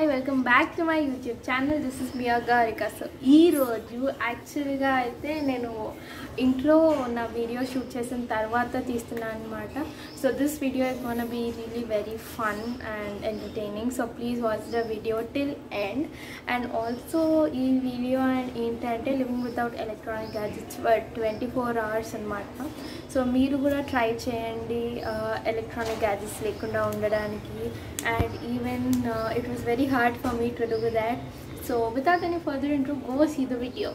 Welcome back to my YouTube channel this is మియా గారిక so ఈ రోజు యాక్చువల్గా అయితే నేను ఇంట్లో నా వీడియో షూట్ చేసిన తర్వాత తీస్తున్నాను అనమాట so this video is gonna be really very fun and entertaining so please watch the video till end and also ఈ వీడియో అండ్ ఏంటంటే living without electronic gadgets twenty four hours అనమాట so మీరు కూడా try చేయండి electronic gadgets లేకుండా ఉండడానికి and even uh, it was very hard for me to do that so without any further intro go see the video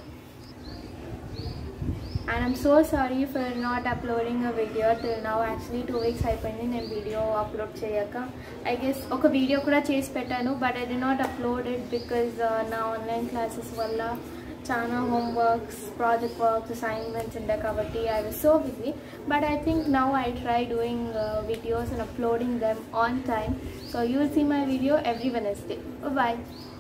and i'm so sorry for not uploading a video till now actually two weeks అయిపోయింది నేను video upload చేయక I guess ఒక video కూడా చేసి పెట్టాను but I did not upload it because నా online classes వల్ల చాలా హోంవర్క్స్ ప్రాజెక్ట్ వర్క్స్ అసైన్మెంట్స్ ఉండే కాబట్టి I was so busy but I think now I try doing videos and uploading them on time so you will see my video every Wednesday bye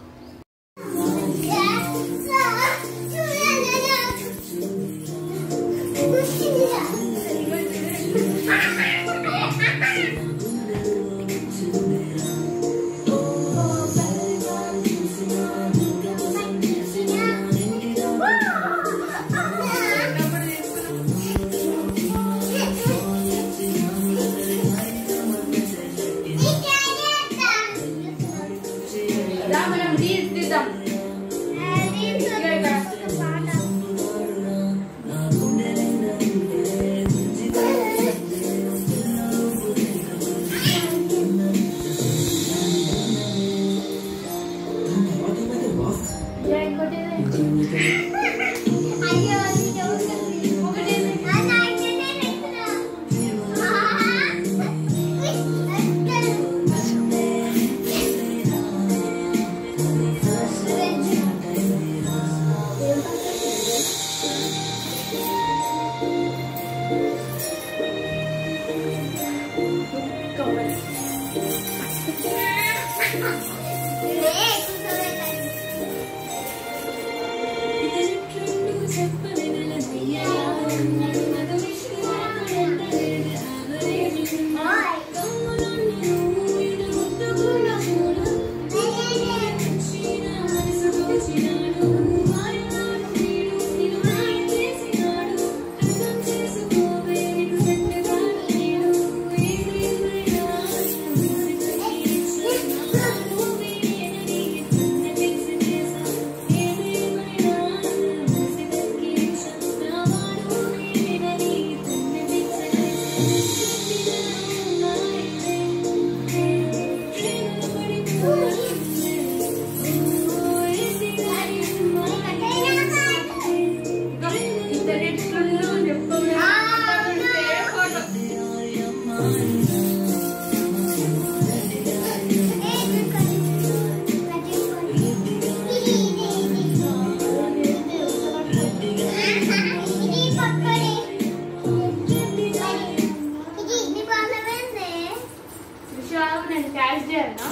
నేను క్యాష్ చేయాలనా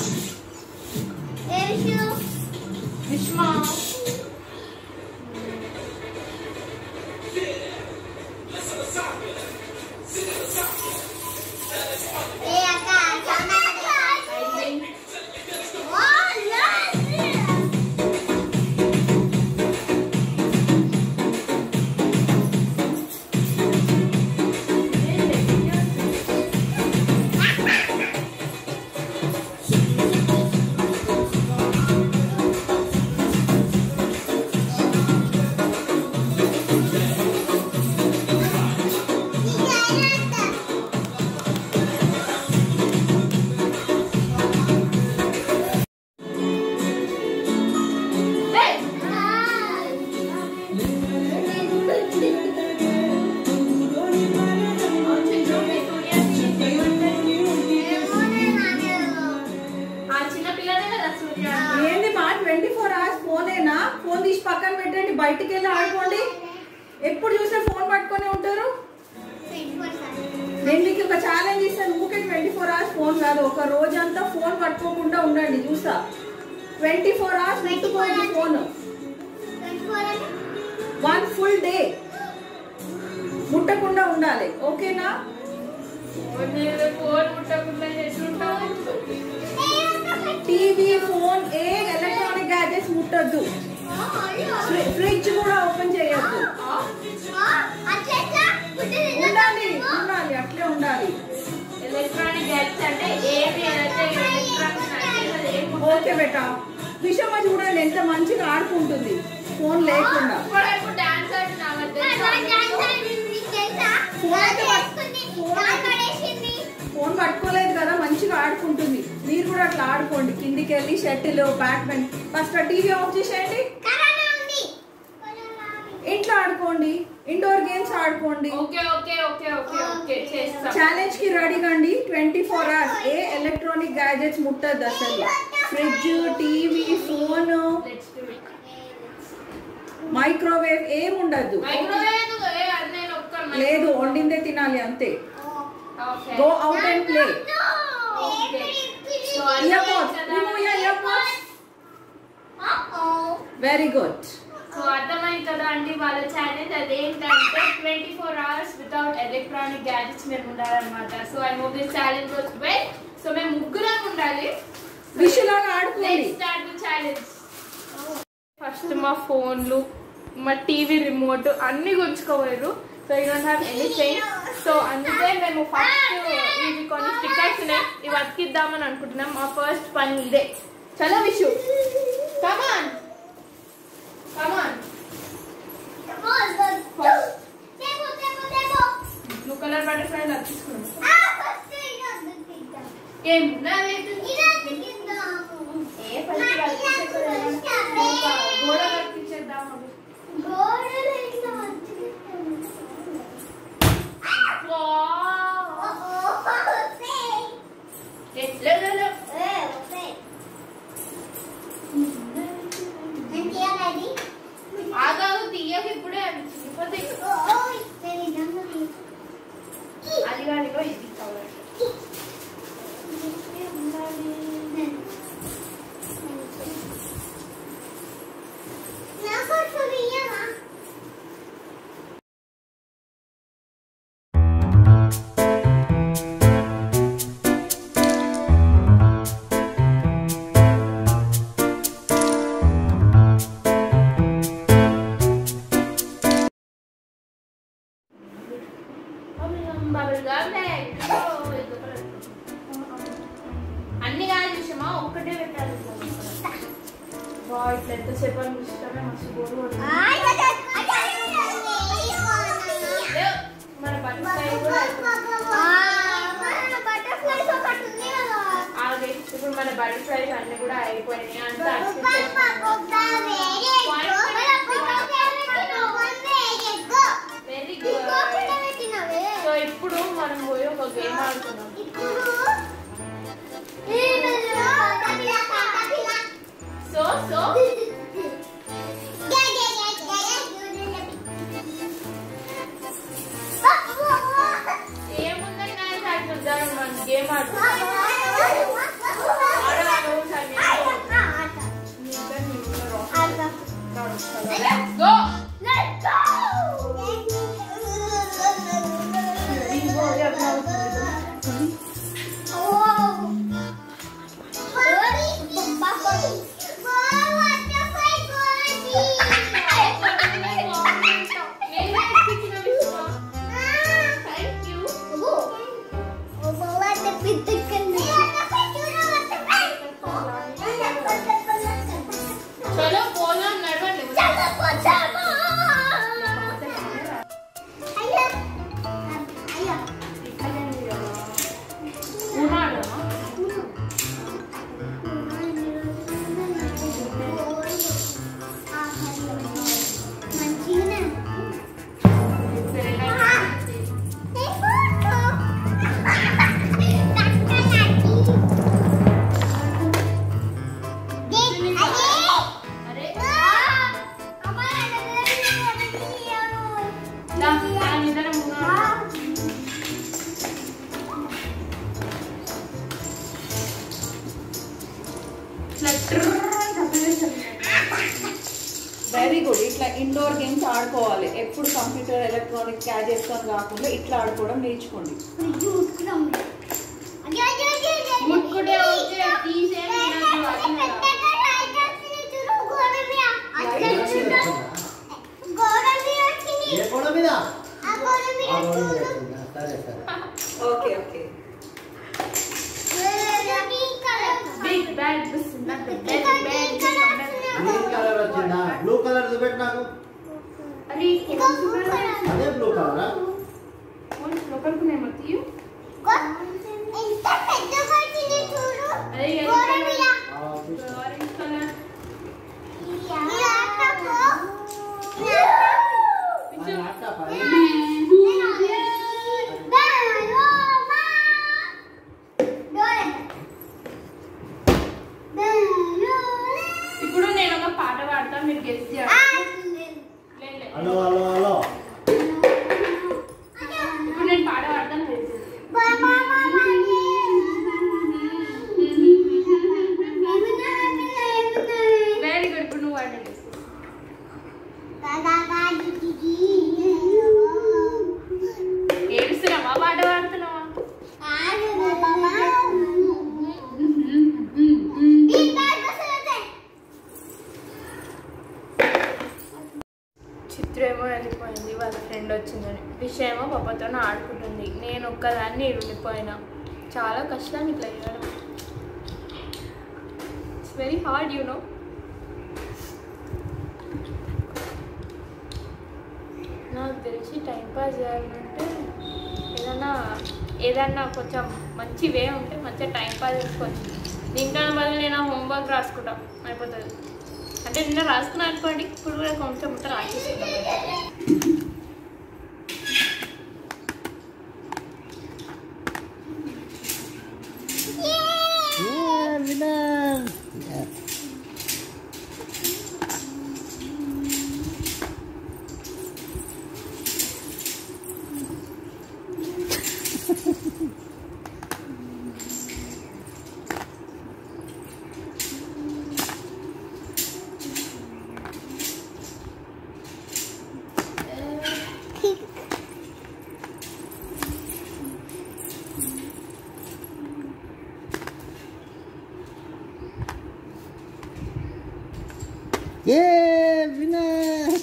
విష్మా ఏంది మా ట్వంటీ ఫోర్ అవర్స్ ఫోనేనా phone తీసి పక్కన పెట్టండి బయటికి వెళ్ళి ఆడుకోండి ఎప్పుడు చూసినా ఫోన్ పట్టుకొని ఉంటారు నేను మీకు ఒక ఛాలెంజ్ ఇస్తాను ఊకే ట్వంటీ ఫోర్ అవర్స్ ఫోన్ కాదు ఒక రోజంతా ఫోన్ పట్టుకోకుండా ఉండండి చూస్తా ట్వంటీ ఫోర్ అవర్స్ పెట్టుకోండి ఫోన్ వన్ ఫుల్ డే ముట్టకుండా ఉండాలి ఓకేనా ఫోన్ ముట్టకుండా చేస్తుంటావు టీవీ ఫోన్ ఏ ముట్టద్దు ఫ్రిడ్జ్ కూడా ఓపెన్ చేయొద్దు ఉండాలి ఉండాలి అట్లే ఉండాలి ఎలక్ట్రానిక్ గ్యాడ్జెట్స్ అంటే ఏవి అయితే ఎలక్ట్రానిక్ ఓకే బేటా విషమ చూడండి ఎంత మంచిగా ఆడుకుంటుంది ఫోన్ లేకుండా ఇప్పుడు డాన్స్ ఆడుతున్నాము ఫోన్ పట్టుకోలేదు కదా మంచిగా ఆడుకుంటుంది మీరు కూడా అట్లా ఆడుకోండి కిందికి వెళ్ళి shuttle badminton first TV off చేసేయండి ఇంట్లో ఆడుకోండి ఇండోర్ గేమ్స్ ఆడుకోండి okay okay okay okay okay చేస్తాం ఛాలెంజ్ కి రెడీ కండి ట్వంటీ ఫోర్ అవర్స్ ఏ ఎలక్ట్రానిక్ గ్యాజెట్స్ ముట్టద్దు అసలు fridge TV phone let's do it microwave ఏం ఉండద్దు మైక్రోవేవ్ ఏ అది నేను ఒక్క లేదు వండిందే తినాలి అంతే okay go out and play okay so earpods remove your earpods very good so అర్థమైంది కదా అండి వాళ్ళ ఛాలెంజ్ అదేంటంటే twenty four hours without electronic gadgets మేము ఉండాలన్నమాట so I hope this challenge was well so మేము ముగ్గురం ఉండాలి విషులాగా ఆడుకోండి స్టార్ట్ ది ఛాలెంజ్ ఫస్ట్ మా ఫోన్లు మా టీవీ రిమోట్ అన్ని గుంజుకోలేరు so you don't have anything so అందుకే మేము ఫస్ట్ ఇవి కొన్ని స్టిక్కర్స్ ఉన్నాయి ఇవి అతికిద్దామని అనుకుంటున్నాం మా ఫస్ట్ పని ఇదే చలో Vishu come on come on blue colour butterfly అతికిస్తున్నాం ఏం ఏ పని గోడ కట్టించేద్దాం ఆగాగు తీయక ఇప్పుడే అవి చిరిగిపోతాయి అది కానిగో ఇది కవర్ బబుల్ గమ్ అన్ని కాదు విషయమా ఒక్కటే పెట్టాలి బా ఇట్లా ఎంతసేపు అని ఇష్టమే మస్తు బోరు కొడుతుంది. లేవు, మన బట్టలు కూడా ఆగే ఇప్పుడు మన బటర్ఫ్లైస్ అన్ని కూడా అయిపోయినాయి అంతా వెరీ గుడ్ సో ఇప్పుడు మనం పోయి ఒక గేమ్ ఆడుతున్నాం సో సో ఏముందని నేను సార్ మనం గేమ్ ఆడుతున్నాం ఆడవాళ్ళు లెట్స్ గో నేను ఎక్కించిన విషయం థ్యాంక్ యూ చలో పోదాం నడవండి ఉన్నాడమ్మా అరే దా దాని ఇద్దరం ఉన్నాం ఇట్లా ట్రర్ తప్పేసాను. వెరీ గుడ్ ఇట్లా ఇండోర్ గేమ్స్ ఆడుకోవాలి ఎప్పుడు కంప్యూటర్ ఎలక్ట్రానిక్ గ్యాజెట్స్ అని కాకుండా ఇట్లా ఆడుకోవడం నేర్చుకోండి ముట్టుకుంటే ఓకే తీసేయండి నాకు అది కదా. మీద ఆ గోడ మీద పెట్టిందా? సరే సరే okay okay Big bad, this is not the bad, bad, big bad. Green colour వచ్చిందా బ్లూ కలర్ చూపెట్టు నాకు అరే అదే బ్లూ కలరా లోపలికి నేను తీయు అదే ఆరెంజ్ కలర్ ఆ ల్యాప్టాప్ అది. ఇప్పుడు నేను ఒక పాట పాడతా మీరు గెస్ట్ చేయాలి లే, లే. హలో హలో హలో ఇప్పుడు నేను పాట పాడతాను మీరు చేయాలి. వెరీ గుడ్ ఇప్పుడు నువ్వు పాడండి ఏడుస్తున్నావా పాట పాడుతున్నావా చిత్ర ఏమో వెళ్ళిపోయింది వాళ్ళ ఫ్రెండ్ వచ్చిందని విషయమో పాపతో ఆడుకుంటుంది నేను ఒక్కదాన్ని ఉండిపోయినా చాలా కష్టం ఇట్లా చేయడం it's very hard you know నాకు తెలిసి టైం పాస్ చేయాలంటే ఏదన్నా ఏదన్నా కొంచెం మంచి వే ఉంటే మంచిగా టైం పాస్ చేసుకోవచ్చు దీనికన్నా బదులు నేను హోంవర్క్ రాసుకుంటాం అయిపోతుంది అంటే నిన్న రాసుకున్నా అనుకోండి ఇప్పుడు కూడా కొంచెం ఉంటే రాసేసుకుంటాం Yeah, winner. Yeah, winner.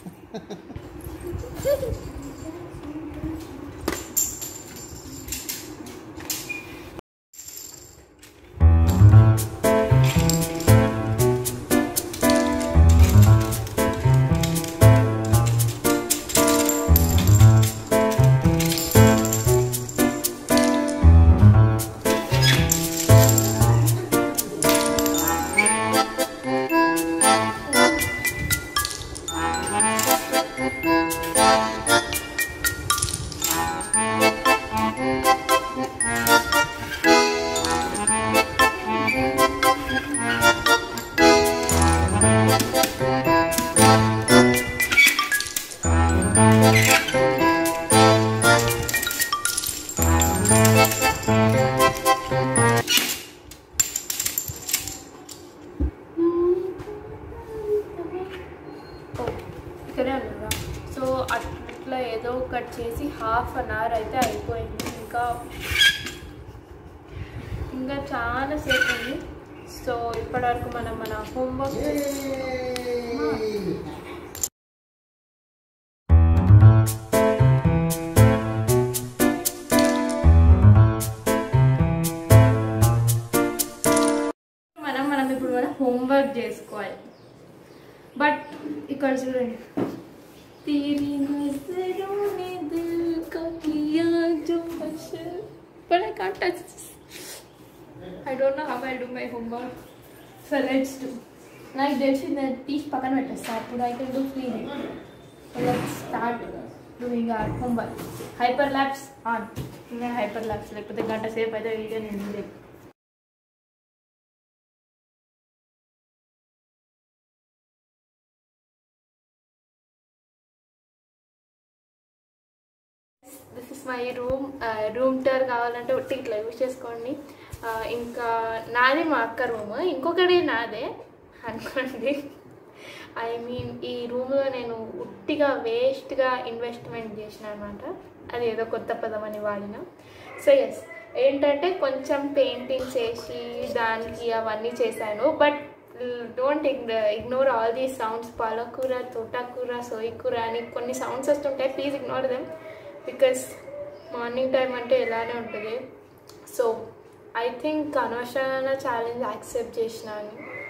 ఓ, ఇక్కడే ఉన్నారా సో అట్లా ఏదో ఒకటి చేసి హాఫ్ అన్ అవర్ అయితే అయిపోయింది ఇంకా ఇంకా చాలా సేపు ఉంది సో ఇప్పటివరకు మనం మన హోంవర్క్ Yay. మనం మనం ఇప్పుడు మన హోంవర్క్ చేసుకోవాలి బట్ ఇక్కడ చూడండి तेरी नजरों ने दिल का किया जो असर but I can't touch this. I don't know how I'll do my homework. So let's do. నాకు తెలిసింది తీసి పక్కన పెట్టేస్తా అప్పుడు I can do free let's start doing our homework hyper labs on hyper labs లేకపోతే గంట సేపు అయితే వీడియో నేను లేదు this is my room room tour కావాలంటే ఒట్టి ఇట్లా యూజ్ చేసుకోండి ఆ, ఇంకా నాది మా అక్క రూమ్ ఇంకొకటి నాదే అనుకోండి ఐ మీన్ ఈ రూమ్లో నేను ఉట్టిగా వేస్ట్గా ఇన్వెస్ట్మెంట్ చేసిన అనమాట అది ఏదో కొత్త పదం అని వాడిన సో ఎస్ ఏంటంటే కొంచెం పెయింటింగ్స్ వేసి దానికి అవన్నీ చేశాను but don't ignore all these sounds పాలకూర తోటకూర సోయికూర అని కొన్ని సౌండ్స్ వస్తుంటాయి please ignore them because morning time అంటే ఎలానే ఉంటుంది సో ఐ థింక్ అనవసరమైన ఛాలెంజ్ యాక్సెప్ట్ చేసినాను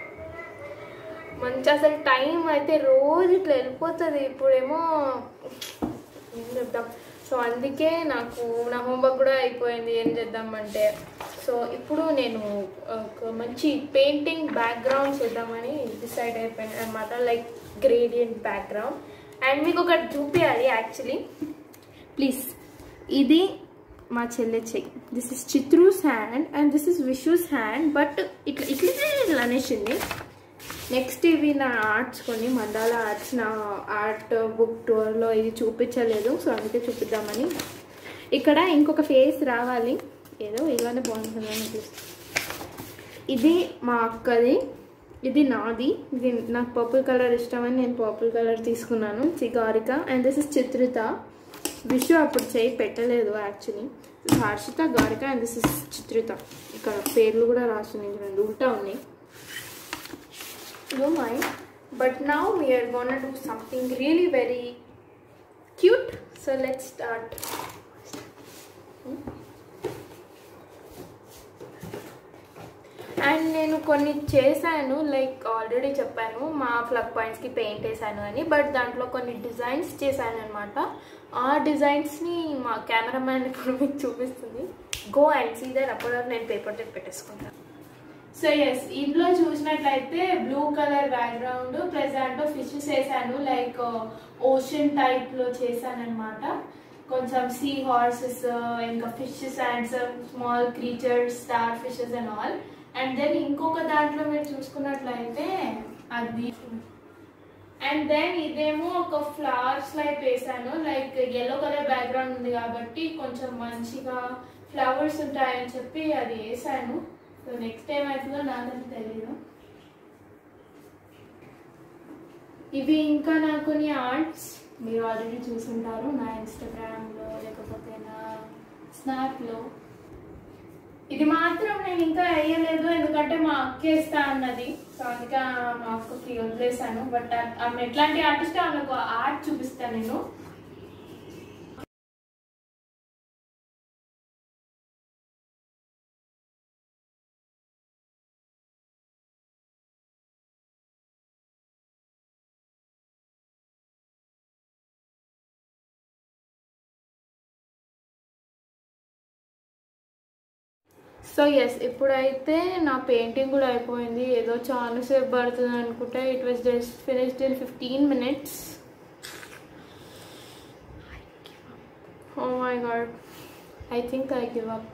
మంచి అసలు టైం అయితే రోజు ఇట్లా వెళ్ళిపోతుంది ఇప్పుడేమో ఏం చెప్దాం సో అందుకే నాకు నా హోంవర్క్ కూడా అయిపోయింది ఏం చేద్దామంటే సో ఇప్పుడు నేను ఒక మంచి పెయింటింగ్ బ్యాక్గ్రౌండ్ చేద్దామని డిసైడ్ అయిపోయాను అనమాట లైక్ గ్రేడియంట్ బ్యాక్గ్రౌండ్ అండ్ మీకు ఒకటి చూపించాలి యాక్చువల్లీ ప్లీజ్ ఇది మా చెల్లె చెయ్యి this is Chitru's hand and this is Vishu's hand but ఇట్లా ఇట్లా ఇట్లా అనేసింది నెక్స్ట్ ఇవి నా ఆర్ట్స్ కొన్ని మండాల ఆర్ట్స్ నా ఆర్ట్ బుక్ టూర్లో ఇది చూపించలేదు సో అందుకే చూపిద్దామని ఇక్కడ ఇంకొక ఫేస్ రావాలి ఏదో ఇలానే బాగుంటుందని అనిపిస్తుంది ఇది మా అక్కది ఇది నాది ఇది నాకు పర్పుల్ కలర్ ఇష్టమని నేను పర్పుల్ కలర్ తీసుకున్నాను సిగారిక and this is Chitrita Vishu అప్పుడు చేయి పెట్టలేదు యాక్చువల్లీ హర్షిత గారిక అండ్ దిస్ ఇస్ చిత్రిత ఇక్కడ పేర్లు కూడా రాస్తున్నాయి రెండు ఉల్టా ఉన్నాయి no mind but now we are gonna do something really very cute so let's start and నేను కొన్ని చేశాను లైక్ ఆల్రెడీ చెప్పాను మా ఫ్లగ్ పాయింట్స్కి పెయింట్ వేసాను అని బట్ దాంట్లో కొన్ని డిజైన్స్ చేశాను అనమాట ఆ డిజైన్స్ని మా కెమెరామ్యాన్ ఇప్పుడు మీకు చూపిస్తుంది గో అండ్ సీ దర్ అప్పుడు నేను పేపర్ టెప్ పెట్టేసుకుంటాను సో ఎస్ ఇందులో చూసినట్లయితే బ్లూ కలర్ బ్యాక్గ్రౌండ్ ప్లస్ దాంట్లో ఫిషెస్ వేసాను లైక్ ఓషన్ టైప్ లో చేశాను అనమాట కొంచెం సీ హార్సెస్ ఇంకా fishes and small creatures star fishes and all and then ఇంకొక దాంట్లో మీరు చూసుకున్నట్లయితే అది అండ్ దెన్ ఇదేమో ఒక ఫ్లవర్స్ లైక్ వేసాను లైక్ ఎల్లో కలర్ బ్యాక్గ్రౌండ్ ఉంది కాబట్టి కొంచెం మంచిగా ఫ్లవర్స్ ఉంటాయని చెప్పి అది వేసాను సో నెక్స్ట్ టైం అవుతుందో నాకైతే తెలీదు ఇవి ఇంకా నా కొన్ని ఆర్ట్స్ మీరు ఆల్రెడీ చూసుంటారు నా ఇన్స్టాగ్రామ్లో లేకపోతే నా స్నాప్లో ఇది మాత్రం నేను ఇంకా వేయలేదు ఎందుకంటే మా అక్క వేస్తా అన్నది సో అందుకే మా అక్కకి వదిలేసాను బట్ ఆమె ఎట్లాంటి ఆర్టిస్ట్ ఆమెకు ఆర్ట్ చూపిస్తాను నేను సో ఎస్ ఇప్పుడైతే నా పెయింటింగ్ కూడా అయిపోయింది ఏదో చాలా సేపు పడుతుంది అనుకుంటే it was just finished in fifteen minutes oh my god I think I give up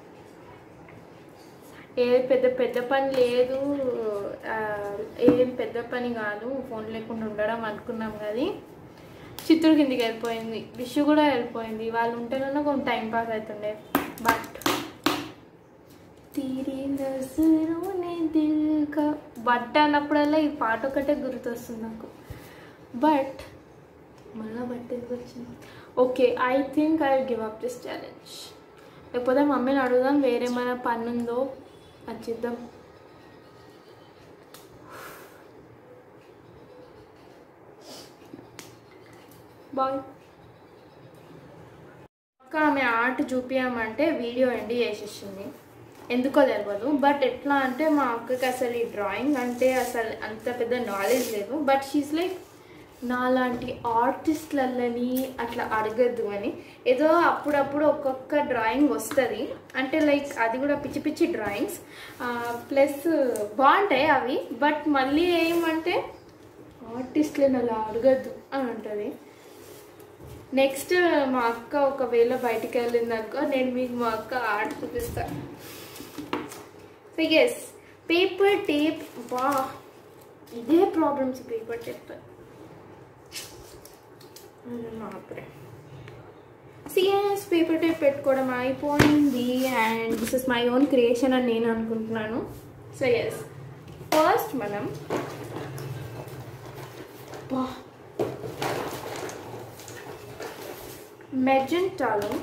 ఏ పెద్ద పెద్ద పని లేదు ఆ, ఏం పెద్ద పని కాదు ఫోన్ లేకుండా ఉండడం అనుకున్నాం కానీ చిత్తూరు కిందికి వెళ్ళిపోయింది విషు కూడా వెళ్ళిపోయింది వాళ్ళు ఉంటేనన్నా కొంచెం టైం పాస్ అవుతుండే బట్ తీరి నజరోనే దిల్ కా బట్ అన్నప్పుడల్లా ఈ పాట ఒకటే గుర్తొస్తుంది నాకు బట్ మళ్ళా బట్ ఎందుకు వచ్చింది okay I think I give up this challenge లేకపోతే మమ్మీని అడుగుదాం వేరేమైనా పని ఉందో అది చేద్దాం బాయ్ అక్క ఆమె ఆర్ట్ చూపించామంటే వీడియో ఎండి చేసేసింది ఎందుకో తెలియదు బట్ ఎట్లా అంటే మా అక్కకి అసలు ఈ డ్రాయింగ్ అంటే అసలు అంత పెద్ద నాలెడ్జ్ లేదు బట్ షీస్ లైక్ నాలాంటి ఆర్టిస్ట్లని అట్లా అడగద్దు అని ఏదో అప్పుడప్పుడు ఒక్కొక్క డ్రాయింగ్ వస్తుంది అంటే లైక్ అది కూడా పిచ్చి పిచ్చి డ్రాయింగ్స్ ప్లస్ బాగుంటాయి అవి బట్ మళ్ళీ ఏమంటే ఆర్టిస్ట్లను అలా అడగద్దు అని ఉంటుంది నెక్స్ట్ మా అక్క ఒకవేళ బయటికి వెళ్ళింది అనుకో నేను మీకు మా అక్క ఆర్ట్ చూపిస్తాను సో ఎస్ పేపర్ టేప్ వా ఇదే ప్రాబ్లమ్స్ పేపర్ టేప్ మాత్రమే సిఎస్ పేపర్ టేప్ పెట్టుకోవడం అయిపోయింది and this is my own creation అని నేను అనుకుంటున్నాను సో ఎస్ ఫస్ట్ మనం బా మెజెంటాలో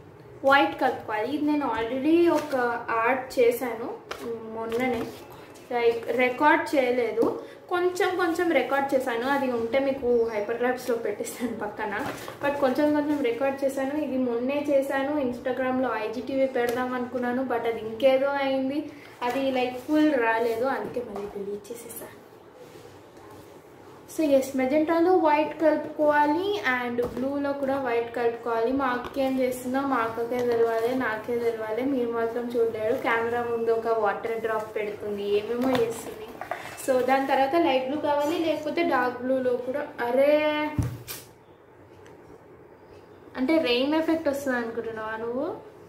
వైట్ కలుపుకోవాలి ఇది నేను ఆల్రెడీ ఒక ఆర్ట్ చేశాను మొన్ననే లైక్ రికార్డ్ చేయలేదు కొంచెం కొంచెం రికార్డ్ చేశాను అది ఉంటే మీకు హైపర్ గ్రాఫ్స్లో పెట్టిస్తాను పక్కన బట్ కొంచెం కొంచెం రికార్డ్ చేశాను ఇది మొన్నే చేశాను ఇన్స్టాగ్రామ్లో ఐజీటీవీ పెడదాం అనుకున్నాను బట్ అది ఇంకేదో అయింది అది లైక్ ఫుల్ రాలేదు అందుకే మళ్ళీ డిలీట్ చేసేసాను సో ఎస్ మెజెంటాలో వైట్ కలుపుకోవాలి అండ్ బ్లూలో కూడా వైట్ కలుపుకోవాలి మా అక్క ఏం చేస్తుందో మా అక్కకే తెలవాలి నాకే తెలవాలి మీరు మాత్రం చూడలేరు కెమెరా ముందు ఒక వాటర్ డ్రాప్ పెడుతుంది ఏమేమో చేస్తుంది సో దాని తర్వాత లైట్ బ్లూ కావాలి లేకపోతే డార్క్ బ్లూలో కూడా అరే అంటే రెయిన్ ఎఫెక్ట్ వస్తుంది అనుకుంటున్నావా నువ్వు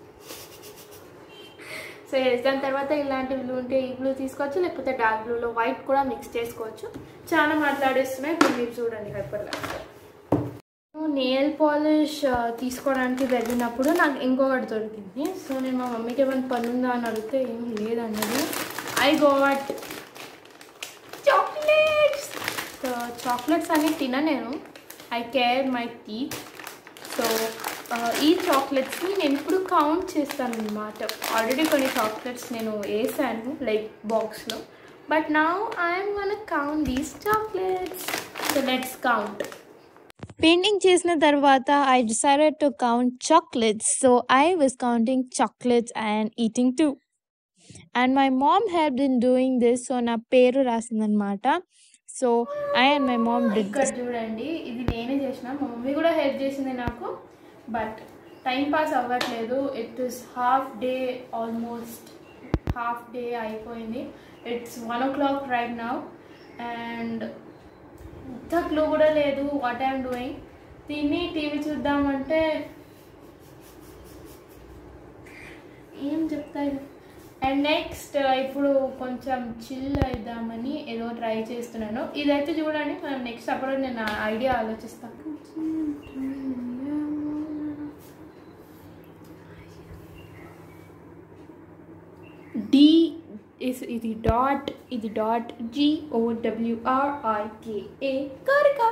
సో ఎస్ దాని తర్వాత ఇలాంటి బ్లూ ఉంటే ఈ బ్లూ తీసుకోవచ్చు లేకపోతే డార్క్ బ్లూలో వైట్ కూడా మిక్స్ చేసుకోవచ్చు చాలా మాట్లాడేస్తున్నాయి ఇప్పుడు మీరు చూడండి హైపర్గా నేల్ పాలిష్ తీసుకోవడానికి వెళ్ళినప్పుడు నాకు ఇంకొకటి దొరికింది సో నేను మా మమ్మీకి ఏమైనా పని ఉందా అని అడిగితే ఏం లేదన్నది I got chocolates so chocolates అన్ని తిన నేను I care my teeth so ఈ చాక్లెట్స్ని నేను ఇప్పుడు కౌంట్ చేస్తాను అనమాట ఆల్రెడీ కొన్ని చాక్లెట్స్ నేను వేసాను లైక్ బాక్స్లో బట్ నా I'm one count these chocolates so let's count Painting చేసిన తర్వాత I decided to count chocolates. So I was counting chocolates and eating too. And my mom helped in doing this. So నా పేరు రాసిందనమాట so I and my mom did ఇక్కడ చూడండి ఇది నేనే చేసిన మా మమ్మీ కూడా హెల్ప్ చేసింది నాకు బట్ టైం పాస్ అవ్వట్లేదు it is half day almost half day అయిపోయింది it's one o'clock right now and ఇంత క్లూ కూడా లేదు వాట్ ఐఎమ్ డూయింగ్ తిని టీవీ చూద్దామంటే ఏం చెప్తారు అండ్ నెక్స్ట్ ఇప్పుడు కొంచెం చిల్ అయిద్దామని ఏదో ట్రై చేస్తున్నాను ఇదైతే చూడండి మనం నెక్స్ట్ అప్పుడు నేను ఐడియా ఆలోచిస్తాను డి ఇస్ ఇది డాట్ ఇది డాట్ జిఓడబ్ల్యూఆర్ఐకేఏ కారికా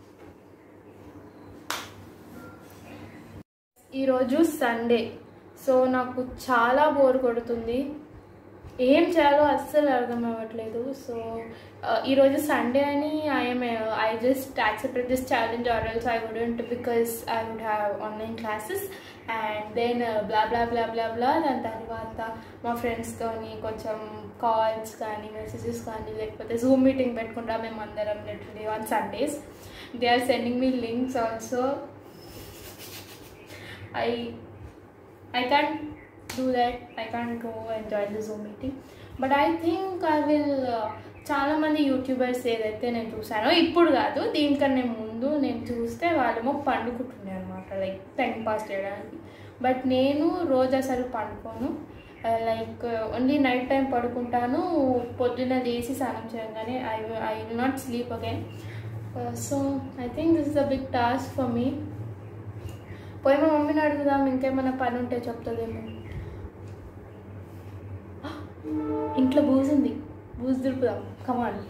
ఈరోజు సండే సో నాకు చాలా బోర్ కొడుతుంది ఏం చేయాలో అస్సలు అర్థం అవ్వట్లేదు సో ఈరోజు సండే అని I'm I just accepted this challenge or else I wouldn't because I would have online classes and then blah blah blah blah blah దాని తర్వాత మా ఫ్రెండ్స్తోని కొంచెం కాల్స్ కానీ మెసేజెస్ కానీ లేకపోతే జూమ్ మీటింగ్ పెట్టుకుంటా మేము అందరం literally on Sundays they are sending me links also I I can't do that. I can't go enjoy the Zoom meeting. But I think I will uh, చాలా మంది YouTubers ఏదైతే నేను చూసానో ఇప్పుడు కాదు దీనికన్నా ముందు నేను చూస్తే వాళ్ళేమో పండుకుంటుండే అనమాట లైక్ టైం పాస్ చేయడానికి బట్ నేను రోజు అసలు పండుకోను లైక్ ఓన్లీ నైట్ టైం పడుకుంటాను పొద్దున్న లేచి స్నానం చేయగానే I I will not sleep again so I think this is a big task for me పోయి మా మమ్మీని అడుగుదాం ఇంకేమైనా పని ఉంటే చెప్తుందేమో ఇంట్లో బూజు ఉంది బూజు దులుపుదాం కమాన్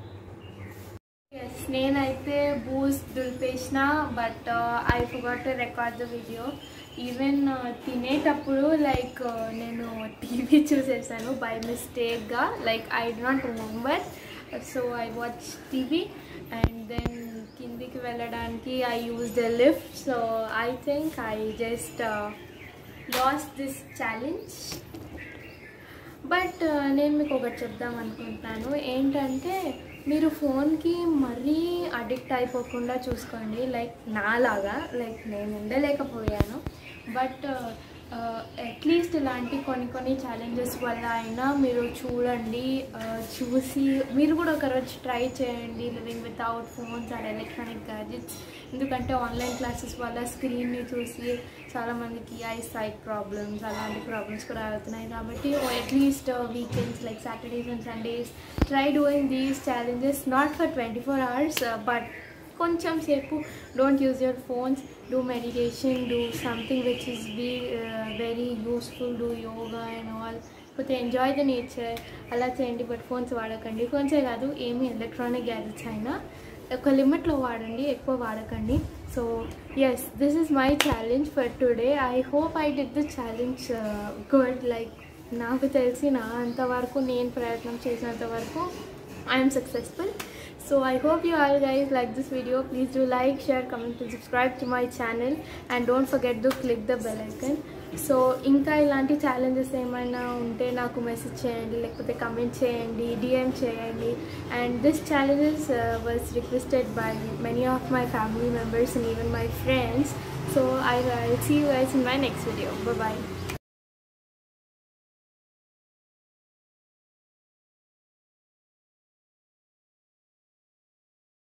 ఎస్ నేనైతే బూజ్ దులిపేసిన but I forgot to record the video even తినేటప్పుడు లైక్ నేను టీవీ చూసేసాను బై మిస్టేక్గా like I did not remember so I watch TV and then కిందికి వెళ్ళడానికి I use the lift so I think I just lost this challenge but నేను మీకు ఒకటి చెప్దాం అనుకుంటున్నాను ఏంటంటే మీరు ఫోన్కి మరీ అడిక్ట్ అయిపోకుండా చూసుకోండి లైక్ నాలాగా లైక్ నేను ఉండలేకపోయాను బట్ అట్లీస్ట్ ఇలాంటి కొన్ని కొన్ని ఛాలెంజెస్ వల్ల అయినా మీరు చూడండి చూసి మీరు కూడా ఒకరోజు ట్రై చేయండి living without phones and electronic gadgets ఎందుకంటే ఆన్లైన్ క్లాసెస్ వల్ల స్క్రీన్ని చూసి చాలామందికి ఐ సైట్ ప్రాబ్లమ్స్ అలాంటి ప్రాబ్లమ్స్ కూడా అవుతున్నాయి కాబట్టి at least weekends like Saturdays and Sundays try doing these challenges not for twenty four hours but కొంచెం సేపు don't use your phones do meditation do something which is be very useful do yoga and all లేకపోతే enjoy the nature అలా చేయండి but phones వాడకండి ఫోన్సే కాదు ఏమి electronic gadgets అయినా ఒక లిమిట్లో వాడండి ఎక్కువ వాడకండి so yes this is my challenge for today I hope I did the challenge good like నాకు తెలిసి నా అంతవరకు నేను ప్రయత్నం చేసినంత వరకు I'm successful so I hope you all guys like this video please do like share comment to subscribe to my channel and don't forget to click the bell icon so ఇంకా ఇలాంటి ఛాలెంజెస్ ఏమైనా ఉంటే నాకు message చేయండి లేకపోతే comment చేయండి DM చేయండి and this challenges was requested by many of my family members and even my friends so i will see you guys in my next video bye bye